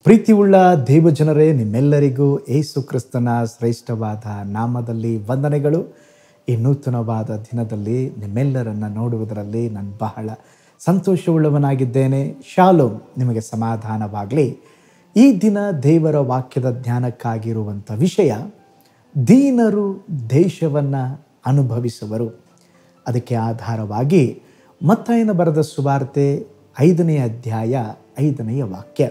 ಪ್ರೀತಿಯುಳ್ಳ ದೇವಜನರೇ ನಿಮ್ಮೆಲ್ಲರಿಗೂ ಏಸು ಕ್ರಿಸ್ತನ ಶ್ರೇಷ್ಠವಾದ ನಾಮದಲ್ಲಿ ವಂದನೆಗಳು ಈ ನೂತನವಾದ ದಿನದಲ್ಲಿ ನಿಮ್ಮೆಲ್ಲರನ್ನ ನೋಡುವುದರಲ್ಲಿ ನಾನು ಬಹಳ ಸಂತೋಷವುಳ್ಳವನಾಗಿದ್ದೇನೆ ಶಾಲೋಮ್ ನಿಮಗೆ ಸಮಾಧಾನವಾಗಲಿ ಈ ದಿನ ದೇವರ ವಾಕ್ಯದ ಧ್ಯಾನಕ್ಕಾಗಿರುವಂಥ ವಿಷಯ ದೀನರು ದೇಶವನ್ನು ಅನುಭವಿಸುವರು ಅದಕ್ಕೆ ಆಧಾರವಾಗಿ ಮತ್ತಾಯನ ಬರೆದ ಸುವಾರ್ತೆ ಐದನೆಯ ಅಧ್ಯಾಯ ಐದನೆಯ ವಾಕ್ಯ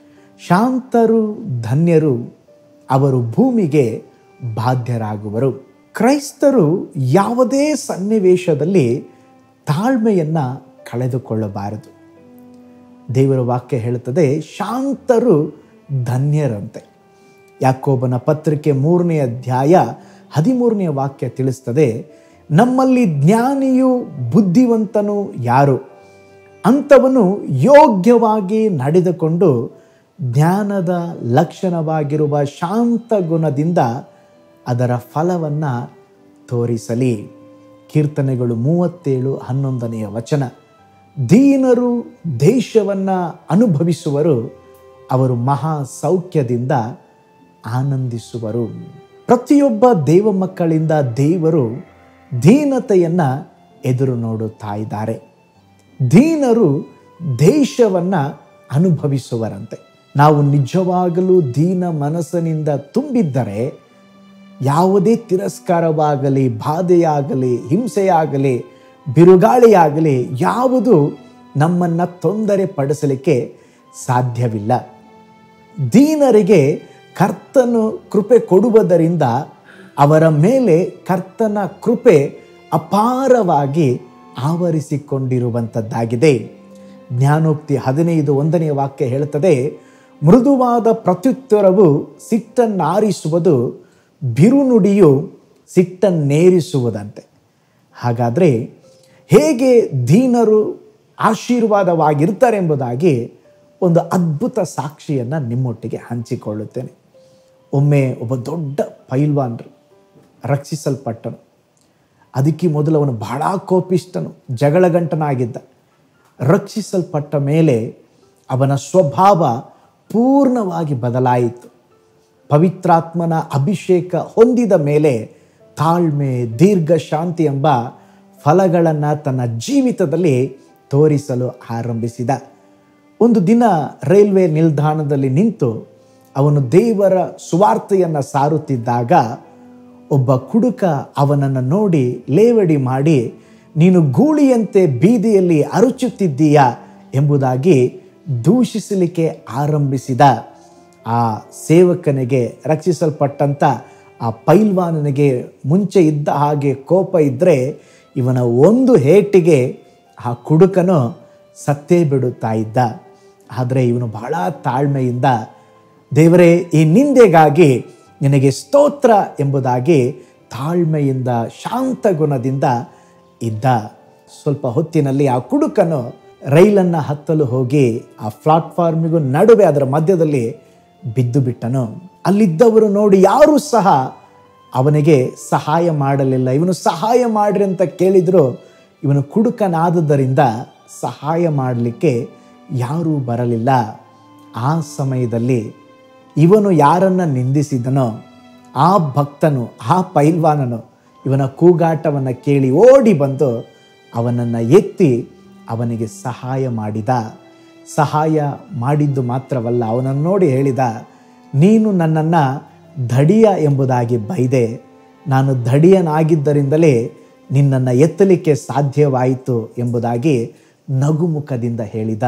ಶಾಂತರು ಧನ್ಯರು ಅವರು ಭೂಮಿಗೆ ಬಾಧ್ಯರಾಗುವರು ಕ್ರೈಸ್ತರು ಯಾವುದೇ ಸನ್ನಿವೇಶದಲ್ಲಿ ತಾಳ್ಮೆಯನ್ನು ಕಳೆದುಕೊಳ್ಳಬಾರದು ದೇವರ ವಾಕ್ಯ ಹೇಳುತ್ತದೆ ಶಾಂತರು ಧನ್ಯರಂತೆ ಯಾಕೋಬನ ಪತ್ರಿಕೆ ಮೂರನೇ ಅಧ್ಯಾಯ ಹದಿಮೂರನೆಯ ವಾಕ್ಯ ತಿಳಿಸ್ತದೆ ನಮ್ಮಲ್ಲಿ ಜ್ಞಾನಿಯು ಬುದ್ಧಿವಂತನು ಯಾರು ಅಂಥವನು ಯೋಗ್ಯವಾಗಿ ನಡೆದುಕೊಂಡು ಜ್ಞಾನದ ಲಕ್ಷಣವಾಗಿರುವ ಶಾಂತ ಗುಣದಿಂದ ಅದರ ಫಲವನ್ನು ತೋರಿಸಲಿ ಕೀರ್ತನೆಗಳು ಮೂವತ್ತೇಳು ಹನ್ನೊಂದನೆಯ ವಚನ ದೀನರು ದೇಶವನ್ನು ಅನುಭವಿಸುವರು ಅವರು ಮಹಾ ಸೌಖ್ಯದಿಂದ ಆನಂದಿಸುವರು ಪ್ರತಿಯೊಬ್ಬ ದೇವ ಮಕ್ಕಳಿಂದ ದೇವರು ದೀನತೆಯನ್ನು ಎದುರು ನೋಡುತ್ತಾ ಇದ್ದಾರೆ ದೀನರು ದೇಶವನ್ನು ಅನುಭವಿಸುವರಂತೆ ನಾವು ನಿಜವಾಗಲೂ ದೀನ ಮನಸ್ಸಿನಿಂದ ತುಂಬಿದ್ದರೆ ಯಾವುದೇ ತಿರಸ್ಕಾರವಾಗಲಿ ಬಾಧೆಯಾಗಲಿ ಹಿಂಸೆಯಾಗಲಿ ಬಿರುಗಾಳಿಯಾಗಲಿ ಯಾವುದು ನಮ್ಮನ್ನು ತೊಂದರೆ ಪಡಿಸಲಿಕ್ಕೆ ಸಾಧ್ಯವಿಲ್ಲ ದೀನರಿಗೆ ಕರ್ತನು ಕೃಪೆ ಕೊಡುವುದರಿಂದ ಅವರ ಮೇಲೆ ಕರ್ತನ ಕೃಪೆ ಅಪಾರವಾಗಿ ಆವರಿಸಿಕೊಂಡಿರುವಂಥದ್ದಾಗಿದೆ ಜ್ಞಾನೋಕ್ತಿ ಹದಿನೈದು ಒಂದನೆಯ ವಾಕ್ಯ ಹೇಳುತ್ತದೆ ಮೃದುವಾದ ಪ್ರತ್ಯುತ್ತರವು ಸಿಟ್ಟನ್ನಾರಿಸುವುದು ಬಿರುನುಡಿಯು ಸಿಟ್ಟನ್ನೇರಿಸುವುದಂತೆ ಹಾಗಾದರೆ ಹೇಗೆ ದೀನರು ಆಶೀರ್ವಾದವಾಗಿರ್ತಾರೆ ಎಂಬುದಾಗಿ ಒಂದು ಅದ್ಭುತ ಸಾಕ್ಷಿಯನ್ನು ನಿಮ್ಮೊಟ್ಟಿಗೆ ಹಂಚಿಕೊಳ್ಳುತ್ತೇನೆ ಒಮ್ಮೆ ಒಬ್ಬ ದೊಡ್ಡ ಪೈಲ್ವಾನ್ರು ರಕ್ಷಿಸಲ್ಪಟ್ಟನು ಅದಕ್ಕೆ ಮೊದಲು ಅವನು ಬಹಳ ಕೋಪಿಷ್ಟನು ಜಗಳಗಂಟನಾಗಿದ್ದ ರಕ್ಷಿಸಲ್ಪಟ್ಟ ಮೇಲೆ ಅವನ ಸ್ವಭಾವ ಪೂರ್ಣವಾಗಿ ಬದಲಾಯಿತು ಪವಿತ್ರಾತ್ಮನ ಅಭಿಷೇಕ ಹೊಂದಿದ ಮೇಲೆ ತಾಳ್ಮೆ ದೀರ್ಘ ಶಾಂತಿ ಎಂಬ ಫಲಗಳನ್ನು ತನ್ನ ಜೀವಿತದಲ್ಲಿ ತೋರಿಸಲು ಆರಂಭಿಸಿದ ಒಂದು ದಿನ ರೈಲ್ವೆ ನಿಲ್ದಾಣದಲ್ಲಿ ನಿಂತು ಅವನು ದೇವರ ಸುವಾರ್ತೆಯನ್ನು ಸಾರುತ್ತಿದ್ದಾಗ ಒಬ್ಬ ಕುಡುಕ ಅವನನ್ನು ನೋಡಿ ಲೇವಡಿ ಮಾಡಿ ನೀನು ಗೂಳಿಯಂತೆ ಬೀದಿಯಲ್ಲಿ ಅರುಚುತ್ತಿದ್ದೀಯಾ ಎಂಬುದಾಗಿ ದೂಷಿಸಲಿಕ್ಕೆ ಆರಂಭಿಸಿದ ಆ ಸೇವಕನಿಗೆ ರಕ್ಷಿಸಲ್ಪಟ್ಟಂಥ ಆ ಪೈಲ್ವಾನನಿಗೆ ಮುಂಚೆ ಇದ್ದ ಹಾಗೆ ಕೋಪ ಇದ್ದರೆ ಇವನ ಒಂದು ಹೇಟಿಗೆ ಆ ಕುಡುಕನು ಸತ್ತೇ ಬಿಡುತ್ತಾ ಇದ್ದ ಆದರೆ ಇವನು ಬಹಳ ತಾಳ್ಮೆಯಿಂದ ದೇವರೇ ಈ ನಿಂದೆಗಾಗಿ ನಿನಗೆ ಸ್ತೋತ್ರ ಎಂಬುದಾಗಿ ತಾಳ್ಮೆಯಿಂದ ಶಾಂತ ಗುಣದಿಂದ ಇದ್ದ ಸ್ವಲ್ಪ ಹೊತ್ತಿನಲ್ಲಿ ಆ ಕುಡುಕನು ರೈಲನ್ನು ಹತ್ತಲು ಹೋಗಿ ಆ ಪ್ಲಾಟ್ಫಾರ್ಮಿಗೂ ನಡುವೆ ಅದರ ಮಧ್ಯದಲ್ಲಿ ಬಿದ್ದು ಬಿಟ್ಟನು ಅಲ್ಲಿದ್ದವರು ನೋಡಿ ಯಾರೂ ಸಹ ಅವನಿಗೆ ಸಹಾಯ ಮಾಡಲಿಲ್ಲ ಇವನು ಸಹಾಯ ಮಾಡ್ರಿ ಅಂತ ಕೇಳಿದ್ರು ಇವನು ಕುಡುಕನಾದುದರಿಂದ ಸಹಾಯ ಮಾಡಲಿಕ್ಕೆ ಯಾರೂ ಬರಲಿಲ್ಲ ಆ ಸಮಯದಲ್ಲಿ ಇವನು ಯಾರನ್ನು ನಿಂದಿಸಿದನೋ ಆ ಭಕ್ತನು ಆ ಪೈಲ್ವಾನನು ಇವನ ಕೂಗಾಟವನ್ನು ಕೇಳಿ ಓಡಿ ಬಂದು ಅವನನ್ನು ಎತ್ತಿ ಅವನಿಗೆ ಸಹಾಯ ಮಾಡಿದ ಸಹಾಯ ಮಾಡಿದ್ದು ಮಾತ್ರವಲ್ಲ ಅವನನ್ನು ನೋಡಿ ಹೇಳಿದ ನೀನು ನನ್ನನ್ನು ಧಡಿಯ ಎಂಬುದಾಗಿ ಬೈದೆ ನಾನು ಧಡಿಯನಾಗಿದ್ದರಿಂದಲೇ ನಿನ್ನನ್ನು ಎತ್ತಲಿಕ್ಕೆ ಸಾಧ್ಯವಾಯಿತು ಎಂಬುದಾಗಿ ನಗುಮುಖದಿಂದ ಹೇಳಿದ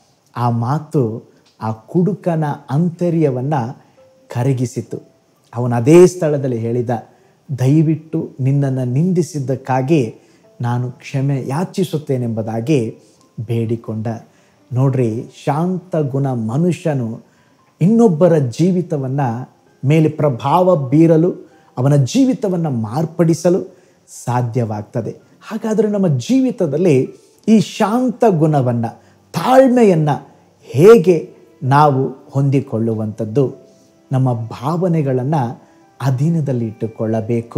ಆ ಮಾತು ಆ ಕುಡುಕನ ಆಂತರ್ಯವನ್ನು ಕರಗಿಸಿತು ಅವನು ಅದೇ ಸ್ಥಳದಲ್ಲಿ ಹೇಳಿದ ದಯವಿಟ್ಟು ನಿನ್ನನ್ನು ನಿಂದಿಸಿದ್ದಕ್ಕಾಗಿ ನಾನು ಕ್ಷಮೆ ಯಾಚಿಸುತ್ತೇನೆಂಬುದಾಗಿ ಬೇಡಿಕೊಂಡ ನೋಡ್ರಿ ಶಾಂತ ಗುಣ ಮನುಷ್ಯನು ಇನ್ನೊಬ್ಬರ ಜೀವಿತವನ್ನು ಮೇಲೆ ಪ್ರಭಾವ ಬೀರಲು ಅವನ ಜೀವಿತವನ್ನು ಮಾರ್ಪಡಿಸಲು ಸಾಧ್ಯವಾಗ್ತದೆ ಹಾಗಾದರೆ ನಮ್ಮ ಜೀವಿತದಲ್ಲಿ ಈ ಶಾಂತ ಗುಣವನ್ನು ತಾಳ್ಮೆಯನ್ನು ಹೇಗೆ ನಾವು ಹೊಂದಿಕೊಳ್ಳುವಂಥದ್ದು ನಮ್ಮ ಭಾವನೆಗಳನ್ನು ಅಧೀನದಲ್ಲಿ ಇಟ್ಟುಕೊಳ್ಳಬೇಕು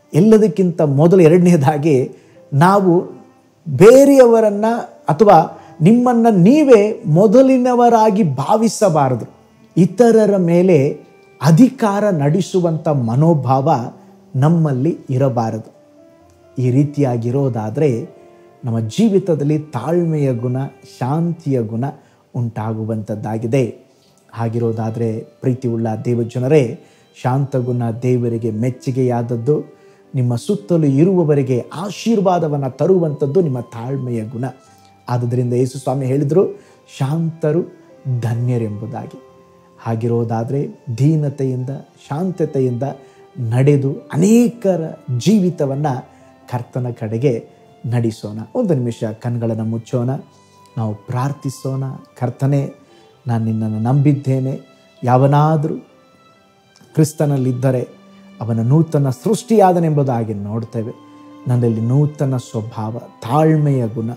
ಎಲ್ಲದಕ್ಕಿಂತ ಮೊದಲು ಎರಡನೇದಾಗಿ ನಾವು ಬೇರೆಯವರನ್ನು ಅಥವಾ ನಿಮ್ಮನ್ನು ನೀವೇ ಮೊದಲಿನವರಾಗಿ ಭಾವಿಸಬಾರದು ಇತರರ ಮೇಲೆ ಅಧಿಕಾರ ನಡೆಸುವಂಥ ಮನೋಭಾವ ನಮ್ಮಲ್ಲಿ ಇರಬಾರದು ಈ ರೀತಿಯಾಗಿರೋದಾದರೆ ನಮ್ಮ ಜೀವಿತದಲ್ಲಿ ತಾಳ್ಮೆಯ ಗುಣ ಶಾಂತಿಯ ಗುಣ ಉಂಟಾಗುವಂಥದ್ದಾಗಿದೆ ಹಾಗಿರೋದಾದರೆ ಪ್ರೀತಿಯುಳ್ಳ ದೇವಜನರೇ ಶಾಂತಗುಣ ದೇವರಿಗೆ ಮೆಚ್ಚುಗೆಯಾದದ್ದು ನಿಮ್ಮ ಸುತ್ತಲೂ ಇರುವವರಿಗೆ ಆಶೀರ್ವಾದವನ್ನು ತರುವಂಥದ್ದು ನಿಮ್ಮ ತಾಳ್ಮೆಯ ಗುಣ ಆದುದರಿಂದ ಯೇಸು ಸ್ವಾಮಿ ಹೇಳಿದರು ಶಾಂತರು ಧನ್ಯರೆಂಬುದಾಗಿ ಹಾಗಿರೋದಾದರೆ ದೀನತೆಯಿಂದ ಶಾಂತತೆಯಿಂದ ನಡೆದು ಅನೇಕರ ಜೀವಿತವನ್ನು ಕರ್ತನ ಕಡೆಗೆ ನಡೆಸೋಣ ಒಂದು ನಿಮಿಷ ಕಣ್ಗಳನ್ನು ಮುಚ್ಚೋಣ ನಾವು ಪ್ರಾರ್ಥಿಸೋಣ ಕರ್ತನೆ ನಾನು ನಿನ್ನನ್ನು ನಂಬಿದ್ದೇನೆ ಯಾವನಾದರೂ ಕ್ರಿಸ್ತನಲ್ಲಿದ್ದರೆ ಅವನ ನೂತನ ಸೃಷ್ಟಿಯಾದನೆಂಬುದಾಗಿ ನೋಡ್ತೇವೆ ನನ್ನಲ್ಲಿ ನೂತನ ಸ್ವಭಾವ ತಾಳ್ಮೆಯ ಗುಣ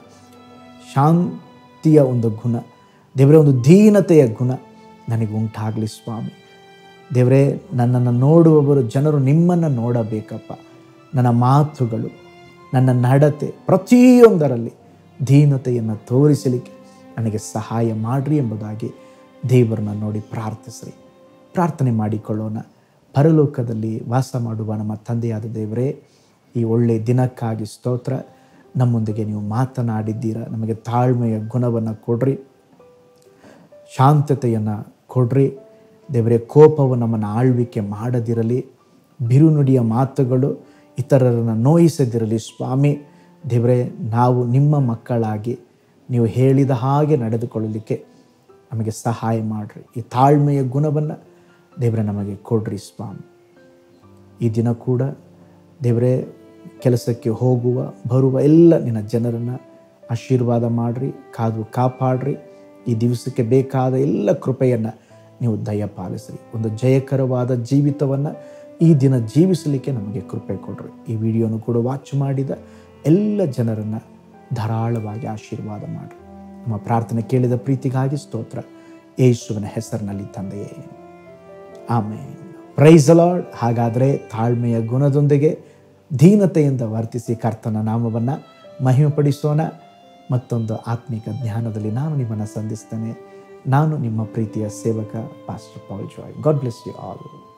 ಶಾಂತಿಯ ಒಂದು ಗುಣ ದೇವರೇ ಒಂದು ದೀನತೆಯ ಗುಣ ನನಗೆ ಉಂಟಾಗಲಿ ಸ್ವಾಮಿ ದೇವರೇ ನನ್ನನ್ನು ನೋಡುವವರು ಜನರು ನಿಮ್ಮನ್ನು ನೋಡಬೇಕಪ್ಪ ನನ್ನ ಮಾತುಗಳು ನನ್ನ ನಡತೆ ಪ್ರತಿಯೊಂದರಲ್ಲಿ ದೀನತೆಯನ್ನು ತೋರಿಸಲಿಕ್ಕೆ ನನಗೆ ಸಹಾಯ ಮಾಡಿರಿ ಎಂಬುದಾಗಿ ದೇವರನ್ನ ನೋಡಿ ಪ್ರಾರ್ಥಿಸ್ರಿ ಪ್ರಾರ್ಥನೆ ಮಾಡಿಕೊಳ್ಳೋಣ ಪರಲೋಕದಲ್ಲಿ ವಾಸ ಮಾಡುವ ನಮ್ಮ ತಂದೆಯಾದ ದೇವರೇ ಈ ಒಳ್ಳೆಯ ದಿನಕ್ಕಾಗಿ ಸ್ತೋತ್ರ ನಮ್ಮೊಂದಿಗೆ ನೀವು ಮಾತನಾಡಿದ್ದೀರ ನಮಗೆ ತಾಳ್ಮೆಯ ಗುಣವನ್ನು ಕೊಡ್ರಿ ಶಾಂತತೆಯನ್ನು ಕೊಡ್ರಿ ದೇವರೇ ಕೋಪವು ನಮ್ಮನ್ನು ಆಳ್ವಿಕೆ ಮಾಡದಿರಲಿ ಬಿರುನುಡಿಯ ಮಾತುಗಳು ಇತರರನ್ನು ನೋಯಿಸದಿರಲಿ ಸ್ವಾಮಿ ದೇವರೇ ನಾವು ನಿಮ್ಮ ಮಕ್ಕಳಾಗಿ ನೀವು ಹೇಳಿದ ಹಾಗೆ ನಡೆದುಕೊಳ್ಳಲಿಕ್ಕೆ ನಮಗೆ ಸಹಾಯ ಮಾಡಿರಿ ಈ ತಾಳ್ಮೆಯ ಗುಣವನ್ನು ದೇವರೇ ನಮಗೆ ಕೊಡ್ರಿ ಸ್ವಾಮಿ ಈ ದಿನ ಕೂಡ ದೇವರೇ ಕೆಲಸಕ್ಕೆ ಹೋಗುವ ಬರುವ ಎಲ್ಲ ನಿನ್ನ ಜನರನ್ನು ಆಶೀರ್ವಾದ ಮಾಡಿರಿ ಕಾದು ಕಾಪಾಡ್ರಿ ಈ ದಿವಸಕ್ಕೆ ಬೇಕಾದ ಎಲ್ಲ ಕೃಪೆಯನ್ನು ನೀವು ದಯಪಾಲಿಸ್ರಿ ಒಂದು ಜಯಕರವಾದ ಜೀವಿತವನ್ನು ಈ ದಿನ ಜೀವಿಸಲಿಕ್ಕೆ ನಮಗೆ ಕೃಪೆ ಕೊಡ್ರಿ ಈ ವಿಡಿಯೋನು ಕೂಡ ವಾಚ್ ಮಾಡಿದ ಎಲ್ಲ ಜನರನ್ನು ಧಾರಾಳವಾಗಿ ಆಶೀರ್ವಾದ ಮಾಡಿರಿ ನಮ್ಮ ಪ್ರಾರ್ಥನೆ ಕೇಳಿದ ಪ್ರೀತಿಗಾಗಿ ಸ್ತೋತ್ರ ಯೇಸುವಿನ ಹೆಸರಿನಲ್ಲಿ ತಂದೆಯೇ ಆಮೇಲೆ ಪ್ರೈಸ್ ಲಾರ್ಡ್ ಹಾಗಾದರೆ ತಾಳ್ಮೆಯ ಗುಣದೊಂದಿಗೆ ದೀನತೆಯಿಂದ ವರ್ತಿಸಿ ಕರ್ತನ ನಾಮವನ್ನು ಮಹಿಮೆಪಡಿಸೋಣ ಮತ್ತೊಂದು ಆತ್ಮಿಕ ಜ್ಞಾನದಲ್ಲಿ ನಾನು ನಿಮ್ಮನ್ನು ಸಂಧಿಸ್ತೇನೆ ನಾನು ನಿಮ್ಮ ಪ್ರೀತಿಯ ಸೇವಕ pastor Paul Joy God bless you all